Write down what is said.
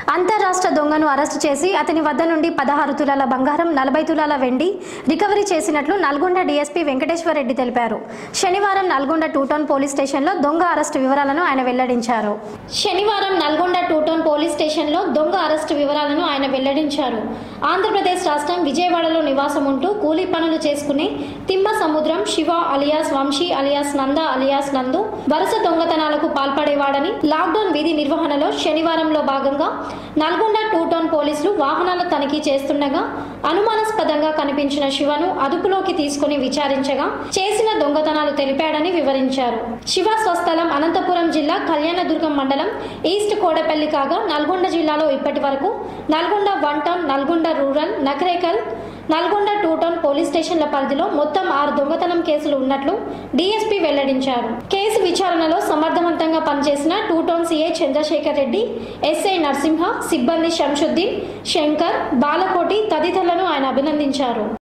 అంతర్రాష్ట్ర దొంగను అరెస్టు చేసి అతని వద్ద నుండి పదహారు తులాల బంగారం నలభై తులాల వెండి రికవరీ చేసినట్లు నల్గొండ డీఎస్పీ వెంకటేశ్వర రెడ్డి తెలిపారు శనివారం నల్గొండ టూటౌన్ పోలీస్ స్టేషన్లో దొంగ అరెస్టు వివరాలను ఆయన వెల్లడించారు శనివారం నల్గొండ టూటౌన్ పోలీస్ స్టేషన్లో దొంగ అరెస్టు వివరాలను ఆయన వెల్లడించారు ఆంధ్రప్రదేశ్ రాష్ట్రం విజయవాడలో నివాసం ఉంటూ కూలీ పనులు చేసుకునే Thimmasamudram Siva alias Vamsi alias Nanda alias Nandu వరుస దొంగతనాలకు పాల్పడేవాడని లాక్డౌన్ విధి నిర్వహణలో శనివారంలో భాగంగా నల్గొండ టూ టౌన్ పోలీసులు వాహనాల తనిఖీ చేస్తుండగా అనుమానాస్పదంగా కనిపించిన శివను అదుపులోకి తీసుకుని విచారించగా చేసిన దొంగతనాలు తెలిపాడని వివరించారు శివ స్వస్థలం అనంతపురం జిల్లా కళ్యాణదుర్గం మండలం ఈస్ట్ కోడపల్లి కాగా నల్గొండ జిల్లాలో ఇప్పటి వరకు Nalgonda one town Nalgonda rural Nakrekal Nalgonda two town police స్టేషన్ల పరిధిలో మొత్తం ఆరు దొంగతనం కేసులు ఉన్నట్లు డీఎస్పీ వెల్లడించారు కేసు విచారణలో సమర్థవంతంగా పనిచేసిన two town CI Chandrasekhar Reddy SI Narasimha సిబ్బంది శంషుద్దీన్ శంకర్ బాలకోటి తదితరులను ఆయన అభినందించారు